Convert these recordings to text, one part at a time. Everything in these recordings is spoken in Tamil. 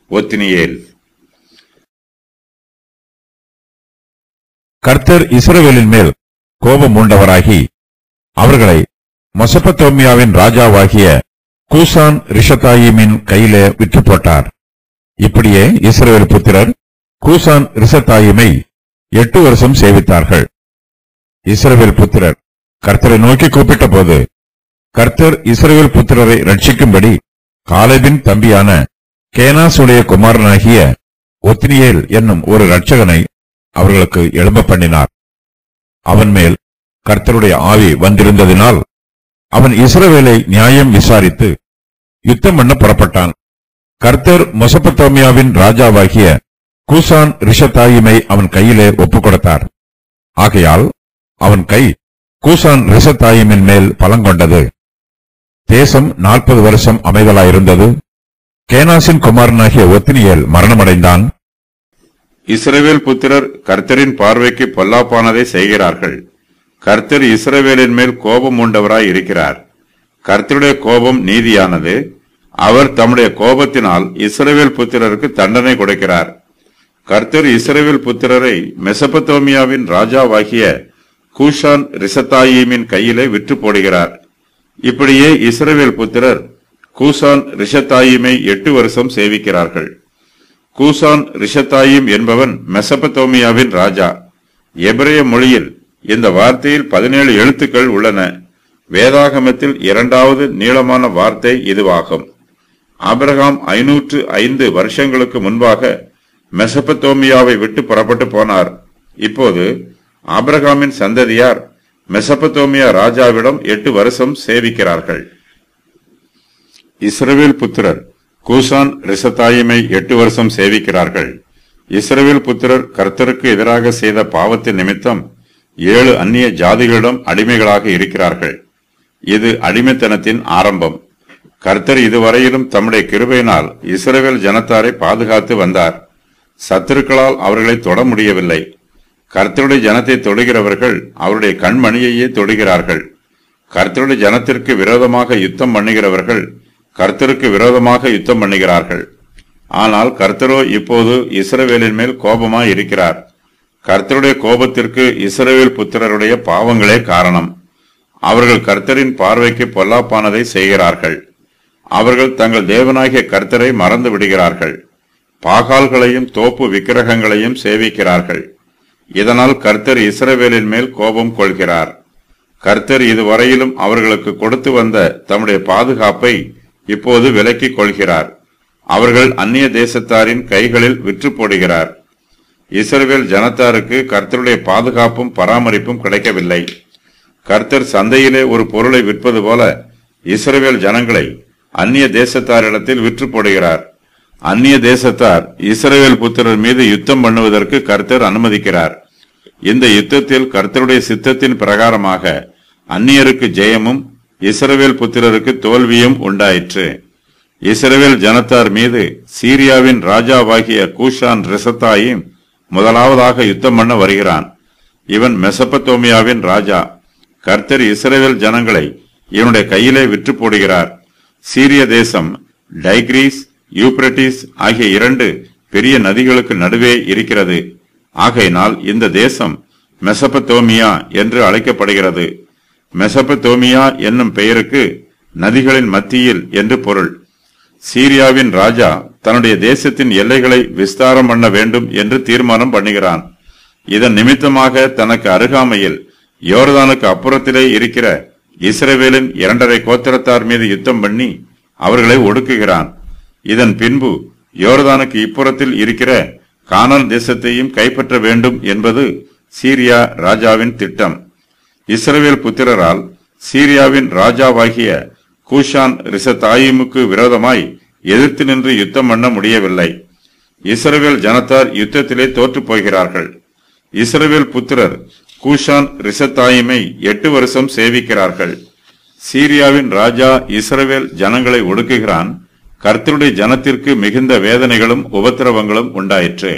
ஒத்தினியேல் கர்த்தர் இஸ்ரவேலின் மேல் கோபம் மூண்டவராகி அவர்களை மொசபத்தோமியாவின் ராஜாவாகிய கூசான் ரிஷத்தாயிமின் கையிலே விற்று போட்டார் இப்படியே இஸ்ரவேல் புத்திரர் கூசான் ரிஷத்தாயிமை எட்டு வருஷம் சேவித்தார்கள் இஸ்ரவேல் புத்திரர் கர்த்தரை நோக்கி கூப்பிட்ட போது கர்த்தர் இஸ்ரவேல் புத்திரரை ரட்சிக்கும்படி காலேபின் தம்பியான கேனாசுடைய குமாரனாகிய ஒத்னியேல் என்னும் ஒரு இரட்சகனை அவர்களுக்கு எழும்ப பண்ணினார் அவன் மேல் கர்த்தருடைய ஆவி வந்திருந்ததினால் அவன் இஸ்ரவேலை நியாயம் விசாரித்து யுத்தம் பண்ண புறப்பட்டான் கர்த்தர் மொசபத்தோமியாவின் ராஜாவாகிய கூசான் ரிஷத்தாயிமை அவன் கையிலே ஒப்புக் கொடுத்தார் ஆகையால் அவன் கை கூசான் ரிஷத்தாயிமின் மேல் பலங்கொண்டது தேசம் நாற்பது வருஷம் அமைதலாயிருந்தது கேனாசின் குமாரனாகிய ஒத்தினியேல் மரணமடைந்தான் இஸ்ரவேல் புத்திரர் கர்த்தரின் பார்வைக்கு பொல்லாப்பானதை செய்கிறார்கள் கர்த்தர் இஸ்ரவேலின் மேல் கோபம் உண்டவராய் இருக்கிறார் கர்த்தருடைய கோபம் நீதியானது அவர் தம்முடைய கோபத்தினால் இஸ்ரவேல் புத்திரருக்கு தண்டனை கொடுக்கிறார் கர்த்தர் இஸ்ரவேல் புத்திரரை மெசபத்தோமியாவின் ராஜாவாகிய கூஷான் ரிசத்தாயீமின் கையிலே விற்று போடுகிறார் இப்படியே இஸ்ரவேல் புத்திரர் கூசான் ரிஷத்தாயிமை எட்டு வருஷம் சேவிக்கிறார்கள் கூசான் ரிஷத்தாயிம் என்பவன் மெசபத்தோமியாவின் ராஜா எபிரேய மொழியில் இந்த வார்த்தையில் பதினேழு எழுத்துக்கள் உள்ளன வேதாகமத்தில் இரண்டாவது நீளமான வார்த்தை இதுவாகும் ஆபிரகாம் ஐநூற்று ஐந்து வருஷங்களுக்கு முன்பாக மெசபத்தோமியாவை விட்டு புறப்பட்டு போனார் இப்போது ஆபிரகாமின் சந்ததியார் மெசபத்தோமியா ராஜாவிடம் எட்டு வருஷம் சேவிக்கிறார்கள் இஸ்ரவேல் புத்திரர் கூசான் ரிசத்தாயிமை எட்டு வருஷம் சேவிக்கிறார்கள் இஸ்ரவேல் புத்திரர் கர்த்தருக்கு எதிராக செய்த பாவத்தின் நிமித்தம் ஏழு அந்நிய ஜாதிகளிடம் அடிமைகளாக இருக்கிறார்கள் இது அடிமைத்தனத்தின் ஆரம்பம் கர்த்தர் இதுவரையிலும் தம்முடைய கிருபையினால் இஸ்ரவேல் ஜனத்தாரை பாதுகாத்து வந்தார் சத்துருக்களால் அவர்களை தொட முடியவில்லை கர்த்தருடைய ஜனத்தை தொடுகிறவர்கள் அவருடைய கண்மணியையே தொடுகிறார்கள் கர்த்தருடைய ஜனத்திற்கு விரோதமாக யுத்தம் பண்ணுகிறவர்கள் கர்த்தருக்கு விரோதமாக யுத்தம் பண்ணுகிறார்கள் ஆனால் கர்த்தரோ இப்போது இஸ்ரவேலின் மேல் கோபமாய் இருக்கிறார் கர்த்தருடைய கோபத்திற்கு இஸ்ரவேல் புத்திரருடைய பாவங்களே காரணம் அவர்கள் கர்த்தரின் பார்வைக்கு பொல்லாப்பானதை செய்கிறார்கள் அவர்கள் தங்கள் தேவனாகிய கர்த்தரை மறந்து விடுகிறார்கள் பாகால்களையும் தோப்பு விக்கிரகங்களையும் சேவிக்கிறார்கள் இதனால் கர்த்தர் இஸ்ரவேலின் மேல் கோபம் கொள்கிறார் கர்த்தர் இதுவரையிலும் அவர்களுக்கு கொடுத்து வந்த தம்முடைய பாதுகாப்பை இப்போது விலக்கிக் கொள்கிறார் அவர்கள் அந்நிய தேசத்தாரின் கைகளில் விற்று போடுகிறார் இஸ்ரவேல் ஜனத்தாருக்கு கர்த்தருடைய பாதுகாப்பும் பராமரிப்பும் கிடைக்கவில்லை கர்த்தர் சந்தையிலே ஒரு பொருளை விற்பது போல இஸ்ரவேல் ஜனங்களை அந்நிய தேசத்தாரிடத்தில் விற்று போடுகிறார் அந்நிய தேசத்தார் இஸ்ரவேல் புத்திரர் மீது யுத்தம் பண்ணுவதற்கு கர்த்தர் அனுமதிக்கிறார் இந்த யுத்தத்தில் கர்த்தருடைய சித்தத்தின் பிரகாரமாக அந்நியருக்கு ஜெயமும் இஸ்ரவேல் புத்திரருக்கு தோல்வியும் உண்டாயிற்று இஸ்ரவேல் ஜனத்தார் மீது சீரியாவின் ராஜாவாகிய கூஷான் ரிசத்தாயும் முதலாவதாக யுத்தம் பண்ண வருகிறான் இவன் மெசபத்தோமியாவின் ராஜா கர்த்தர் இஸ்ரவேல் ஜனங்களை இவனுடைய கையிலே விற்று போடுகிறார் சீரிய தேசம் டைக்ரீஸ் யூப்ரட்டிஸ் ஆகிய இரண்டு பெரிய நதிகளுக்கு நடுவே இருக்கிறது ஆகையினால் இந்த தேசம் மெசபத்தோமியா என்று அழைக்கப்படுகிறது மெசபத்தோமியா என்னும் பெயருக்கு நதிகளின் மத்தியில் என்று பொருள் சீரியாவின் ராஜா தன்னுடைய தேசத்தின் எல்லைகளை விஸ்தாரம் பண்ண வேண்டும் என்று தீர்மானம் பண்ணுகிறான் இதன் நிமித்தமாக தனக்கு அருகாமையில் யோர்தானுக்கு அப்புறத்திலே இருக்கிற இஸ்ரவேலின் இரண்டரை கோத்திரத்தார் மீது யுத்தம் பண்ணி அவர்களை ஒடுக்குகிறான் இதன் பின்பு யோர்தானுக்கு இப்புறத்தில் இருக்கிற கானான் தேசத்தையும் கைப்பற்ற வேண்டும் என்பது சீரியா ராஜாவின் திட்டம் இஸ்ரவேல் புத்திரரால் சீரியாவின் ராஜாவாகிய கூஷான் ரிசத்தாயிமுக்கு விரோதமாய் எதிர்த்து நின்று யுத்தம் பண்ண முடியவில்லை இஸ்ரவேல் ஜனத்தார் யுத்தத்திலே தோற்றுப் போகிறார்கள் இஸ்ரவேல் புத்திரர் கூஷான் ரிசத்தாயிமை எட்டு வருஷம் சேவிக்கிறார்கள் சீரியாவின் ராஜா இஸ்ரவேல் ஜனங்களை ஒடுக்குகிறான் கர்த்தருடைய ஜனத்திற்கு மிகுந்த வேதனைகளும் உபத்திரவங்களும் உண்டாயிற்று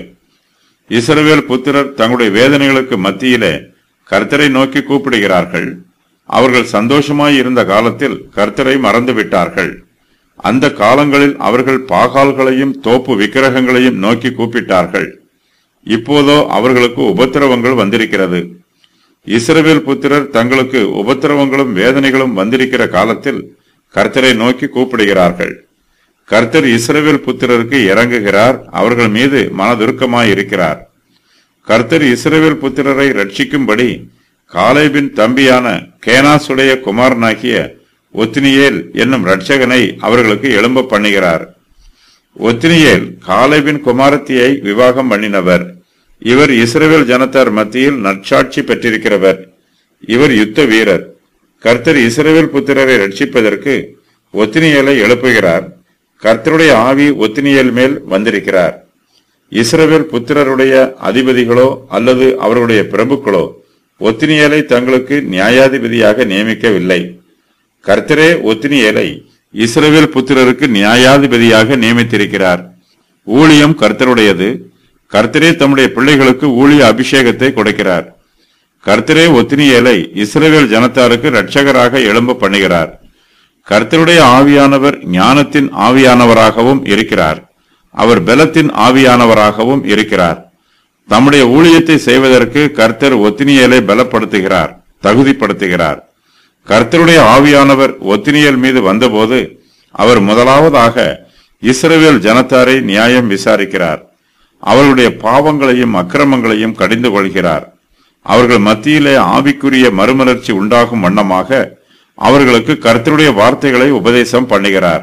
இஸ்ரவேல் புத்திரர் தங்களுடைய வேதனைகளுக்கு மத்தியிலே கர்த்தரை நோக்கி கூப்பிடுகிறார்கள் அவர்கள் சந்தோஷமாய் இருந்த காலத்தில் கர்த்தரை மறந்துவிட்டார்கள் அந்த காலங்களில் அவர்கள் பாகால்களையும் தோப்பு விக்கிரகங்களையும் நோக்கி கூப்பிட்டார்கள் இப்போதோ அவர்களுக்கு உபத்திரவங்கள் வந்திருக்கிறது இஸ்ரவேல் புத்திரர் தங்களுக்கு உபத்திரவங்களும் வேதனைகளும் வந்திருக்கிற காலத்தில் கர்த்தரை நோக்கி கூப்பிடுகிறார்கள் கர்த்தர் இஸ்ரவேல் புத்திரருக்கு இறங்குகிறார் அவர்கள் மீது மனதுருக்கமாயிருக்கிறார் கர்த்தர் இஸ்ரவேல் புத்திரரை ரட்சிக்கும்படி காலேபின் தம்பியான கேனாசுடைய குமாரனாகிய ஒத்தினியேல் என்னும் இரட்சகனை அவர்களுக்கு எழும்ப பண்ணுகிறார் ஒத்தினியேல் காலேபின் குமாரத்தியை விவாகம் பண்ணினவர் இவர் இஸ்ரவேல் ஜனத்தார் மத்தியில் நற்சாட்சி பெற்றிருக்கிறவர் இவர் யுத்த வீரர் கர்த்தர் இஸ்ரவேல் புத்திரரை ரட்சிப்பதற்கு ஒத்தினியேலை எழுப்புகிறார் கர்த்தருடைய ஆவி ஒத்தினியேல் மேல் வந்திருக்கிறார் இஸ்ரவேல் புத்திரருடைய அதிபதிகளோ அல்லது அவருடைய பிரபுக்களோ ஒத்தினியேலை தங்களுக்கு நியாயாதிபதியாக நியமிக்கவில்லை கர்த்தரே ஒத்தினியேலை இஸ்ரவேல் புத்திரருக்கு நியாயாதிபதியாக நியமித்திருக்கிறார் ஊழியம் கர்த்தருடையது கர்த்தரே தம்முடைய பிள்ளைகளுக்கு ஊழிய அபிஷேகத்தை கொடுக்கிறார் கர்த்தரே ஒத்தினியேலை இஸ்ரவேல் ஜனத்தாருக்கு இரட்சகராக எழும்ப பண்ணுகிறார் கர்த்தருடைய ஆவியானவர் ஞானத்தின் ஆவியானவராகவும் இருக்கிறார் அவர் பலத்தின் ஆவியானவராகவும் இருக்கிறார் தம்முடைய ஊழியத்தை செய்வதற்கு கர்த்தர் ஒத்தினியலை பலப்படுத்துகிறார் தகுதிப்படுத்துகிறார் கர்த்தருடைய ஆவியானவர் ஒத்தினியல் மீது வந்தபோது அவர் முதலாவதாக இஸ்ரவேல் ஜனத்தாரை நியாயம் விசாரிக்கிறார் அவர்களுடைய பாவங்களையும் அக்கிரமங்களையும் கடிந்து கொள்கிறார் அவர்கள் மத்தியிலே ஆவிக்குரிய மறுமலர்ச்சி உண்டாகும் வண்ணமாக அவர்களுக்கு கர்த்தருடைய வார்த்தைகளை உபதேசம் பண்ணுகிறார்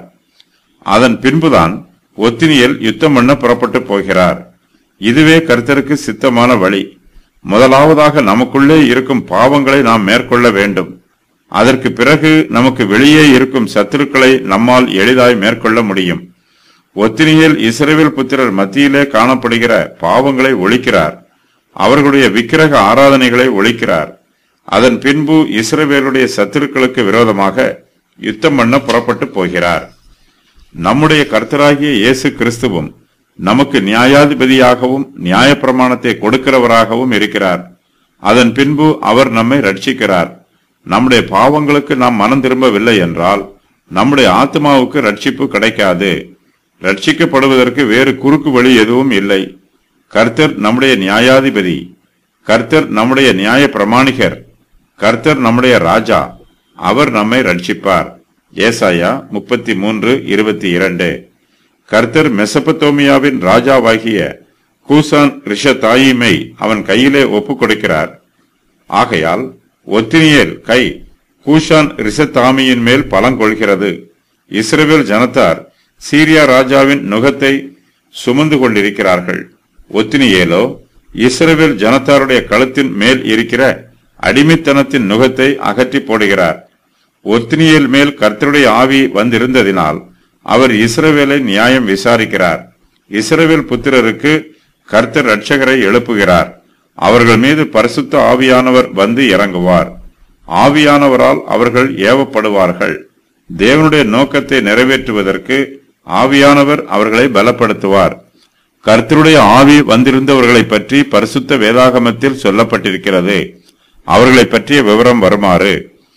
அதன் பின்புதான் ஒத்தினியல் யுத்தம் பண்ண புறப்பட்டு போகிறார் இதுவே கர்த்தருக்கு சித்தமான வழி முதலாவதாக நமக்குள்ளே இருக்கும் பாவங்களை நாம் மேற்கொள்ள வேண்டும் அதற்கு பிறகு நமக்கு வெளியே இருக்கும் சத்துருக்களை நம்மால் எளிதாய் மேற்கொள்ள முடியும் ஒத்தினியல் இஸ்ரவேல் புத்திரர் மத்தியிலே காணப்படுகிற பாவங்களை ஒழிக்கிறார் அவர்களுடைய விக்கிரக ஆராதனைகளை ஒழிக்கிறார் அதன் பின்பு இஸ்ரவேலுடைய சத்துருக்களுக்கு விரோதமாக யுத்தம் பண்ண புறப்பட்டு போகிறார் நம்முடைய கர்த்தராகிய இயேசு கிறிஸ்துவும் நமக்கு நியாயாதிபதியாகவும் நியாயப்பிரமாணத்தை கொடுக்கிறவராகவும் இருக்கிறார் அதன் பின்பு அவர் நம்மை ரட்சிக்கிறார் நம்முடைய பாவங்களுக்கு நாம் மனம் திரும்பவில்லை என்றால் நம்முடைய ஆத்மாவுக்கு ரட்சிப்பு கிடைக்காது ரட்சிக்கப்படுவதற்கு வேறு குறுக்கு வழி எதுவும் இல்லை கர்த்தர் நம்முடைய நியாயாதிபதி கர்த்தர் நம்முடைய நியாய பிரமாணிகர் கர்த்தர் நம்முடைய ராஜா அவர் நம்மை ரட்சிப்பார் ஏசாயா முப்பத்தி மூன்று இருபத்தி இரண்டு கர்த்தர் மெசபத்தோமியாவின் ராஜாவாகிய கூசான் ரிஷதாயிமை அவன் கையிலே ஒப்புக் கொடுக்கிறார் ஆகையால் ஒத்தினியேல் கை கூஷான் ரிசத்தாமியின் மேல் பலங்கொள்கிறது இஸ்ரவேல் ஜனத்தார் சீரியா ராஜாவின் நுகத்தை சுமந்து கொண்டிருக்கிறார்கள் ஒத்தினியேலோ இஸ்ரவேல் ஜனத்தாருடைய கழுத்தின் மேல் இருக்கிற அடிமைத்தனத்தின் நுகத்தை அகற்றி போடுகிறார் ஒத்தினியேல் மேல் கர்த்தருடைய ஆவி வந்திருந்ததினால் அவர் இஸ்ரவேலை நியாயம் விசாரிக்கிறார் இஸ்ரவேல் புத்திரருக்கு கர்த்தர் ரட்சகரை எழுப்புகிறார் அவர்கள் மீது பரிசுத்த ஆவியானவர் வந்து இறங்குவார் ஆவியானவரால் அவர்கள் ஏவப்படுவார்கள் தேவனுடைய நோக்கத்தை நிறைவேற்றுவதற்கு ஆவியானவர் அவர்களை பலப்படுத்துவார் கர்த்தருடைய ஆவி வந்திருந்தவர்களை பற்றி பரிசுத்த வேதாகமத்தில் சொல்லப்பட்டிருக்கிறது அவர்களை பற்றிய விவரம் வருமாறு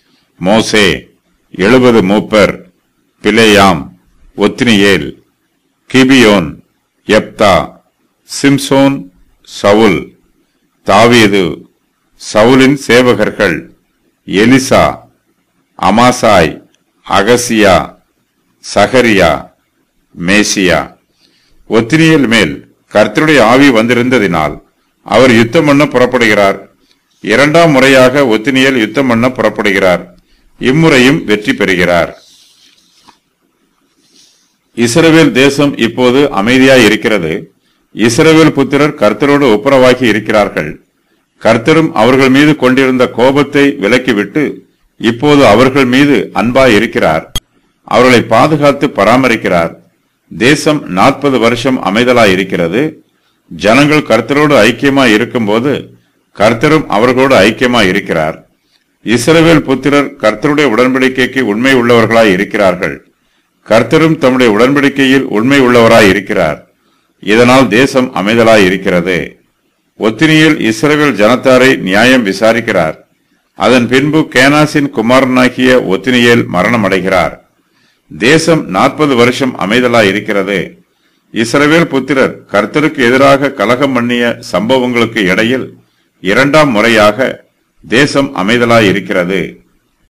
மோசே எழுபது மூப்பர் பிலேயாம் ஒத்னியேல் கிபியோன் எப்தா சிம்சோன் சவுல் தாவீது சவுலின் சேவகர்கள் எலிசா அமாசாய் அகசியா சகரியா மேசியா ஒத்தினியல் மேல் கர்த்தருடைய ஆவி வந்திருந்ததினால் அவர் யுத்தம் பண்ண புறப்படுகிறார் இரண்டாம் முறையாக ஒத்தினியல் யுத்தம் பண்ண புறப்படுகிறார் இம்முறையும் வெற்றி பெறுகிறார் இஸ்ரவேல் தேசம் இப்போது அமைதியாய் இருக்கிறது இஸ்ரவேல் புத்திரர் கர்த்தரோடு ஒப்புரவாகி இருக்கிறார்கள் கர்த்தரும் அவர்கள் மீது கொண்டிருந்த கோபத்தை விலக்கிவிட்டு இப்போது அவர்கள் மீது அன்பாய் இருக்கிறார் அவர்களை பாதுகாத்து பராமரிக்கிறார் தேசம் நாற்பது வருஷம் அமைதலாய் இருக்கிறது ஜனங்கள் கர்த்தரோடு ஐக்கியமாய் இருக்கும்போது கர்த்தரும் அவர்களோடு ஐக்கியமாய் இருக்கிறார் இஸ்ரவேல் புத்திரர் கர்த்தருடைய உடன்படிக்கைக்கு உண்மை உள்ளவர்களாய் இருக்கிறார்கள் கர்த்தரும் தம்முடைய உடன்படிக்கையில் உண்மை உள்ளவராய் இருக்கிறார் இதனால் தேசம் அமைதலாய் இருக்கிறது ஒத்தினியில் இஸ்ரவேல் ஜனத்தாரை நியாயம் விசாரிக்கிறார் அதன் பின்பு கேனாசின் குமாரனாகிய ஒத்தினியேல் மரணமடைகிறார் தேசம் நாற்பது வருஷம் அமைதலாய் இருக்கிறது இஸ்ரவேல் புத்திரர் கர்த்தருக்கு எதிராக கலகம் பண்ணிய சம்பவங்களுக்கு இடையில் இரண்டாம் முறையாக தேசம் அமைதலாய் இருக்கிறது